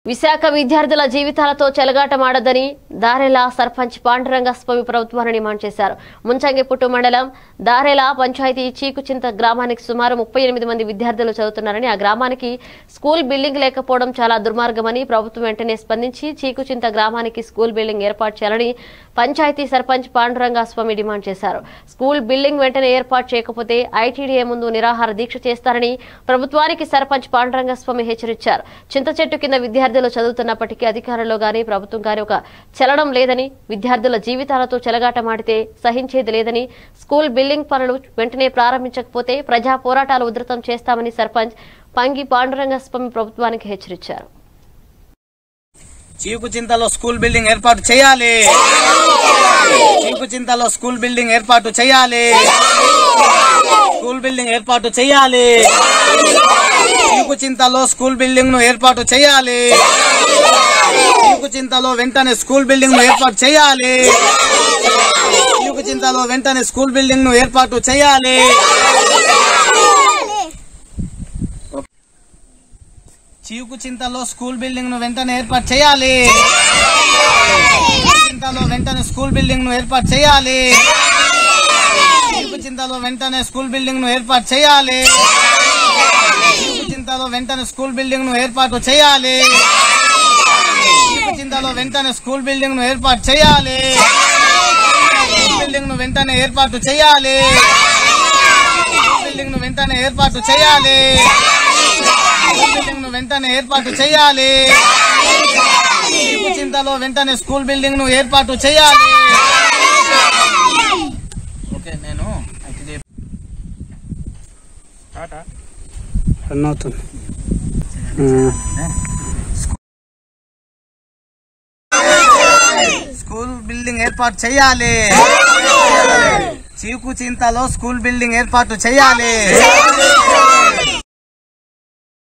విశాఖ విద్యార్థుల జీవితాలతో చెలగాటమాడదని దారెల సర్పంచ్ పాండురంగ స్వామి ప్రభుత్వాన్ని డిమాండ్ చేశారు ముంచంగిపుట్టు మండలం దారెల పంచాయతీ చీకుచింత గ్రామానికి సుమారు ముప్పై ఎనిమిది మంది విద్యార్థులు చదువుతున్నారని ఆ గ్రామానికి స్కూల్ బిల్డింగ్ లేకపోవడం చాలా దుర్మార్గమని ప్రభుత్వం వెంటనే స్పందించి చీకుచింత గ్రామానికి స్కూల్ బిల్డింగ్ ఏర్పాటు చేయాలని పంచాయతీ సర్పంచ్ పాండురంగ స్వామి డిమాండ్ చేశారు స్కూల్ బిల్డింగ్ వెంటనే ఏర్పాటు చేయకపోతే ఐటీడీఏ ముందు నిరాహార దీక్ష చేస్తారని ప్రభుత్వానికి సర్పంచ్ పాండురంగ స్వామి హెచ్చరించారు చింత చెట్టు కింద విద్యార్థులు చదువుతున్నప్పటికీ అధికారంలో గానీ ప్రభుత్వం గానీ ఒక చలనం లేదని విద్యార్థుల జీవితాలతో చెలగాటమాడితే సహించేది లేదని స్కూల్ బిల్డింగ్ పనులు వెంటనే ప్రారంభించకపోతే ప్రజా పోరాటాలు ఉధృతం చేస్తామని సర్పంచ్ పంగి పాండురంగ స్వామి ప్రభుత్వానికి హెచ్చరించారు చీకు చింతలో స్కూల్ బిల్డింగ్ ఏర్పాటు చేయాలి చీకు చింతలో స్కూల్ బిల్డింగ్ ఏర్పాటు చేయాలి స్కూల్ బిల్డింగ్ ఏర్పాటు చేయాలి చీకు చింతలో స్కూల్ బిల్డింగ్ ను ఏర్పాటు చేయాలి చీకు చింతలో వెంటనే స్కూల్ బిల్డింగ్ ను ఏర్పాటు చేయాలి చీకు చింతలో వెంటనే స్కూల్ బిల్డింగ్ ను ఏర్పాటు చేయాలి చీకు చింతలో స్కూల్ బిల్డింగ్ ను వెంటనే ఏర్పాటు చేయాలి చీకు చింతలో వెంటనే స్కూల్ బిల్డింగ్ ను ఏర్పాటు చేయాలి చీకు చింతలో వెంటనే స్కూల్ బిల్డింగ్ ను ఏర్పాటు చేయాలి చీకు చింతలో వెంటనే స్కూల్ బిల్డింగ్ ను ఏర్పాటు చేయాలి చీకు చింతలో వెంటనే స్కూల్ బిల్డింగ్ ను ఏర్పాటు చేయాలి స్కూల్ బిల్డింగ్ ను వెంటనే ఏర్పాటు చేయాలి స్కూల్ బిల్డింగ్ ను వెంటనే ఏర్పాటు చేయాలి స్కూల్ బిల్డింగ్ ను వెంటనే ఏర్పాటు చేయాలి చీకు చింతలో వెంటనే స్కూల్ బిల్డింగ్ ను ఏర్పాటు చేయాలి ఓకే నేను ఐటీడీ రన్ అవుతుంది స్కూల్ బిల్డింగ్ ఏర్పాటు చేయాలి చీకు చింతలో స్కూల్ బిల్డింగ్ ఏర్పాటు చేయాలి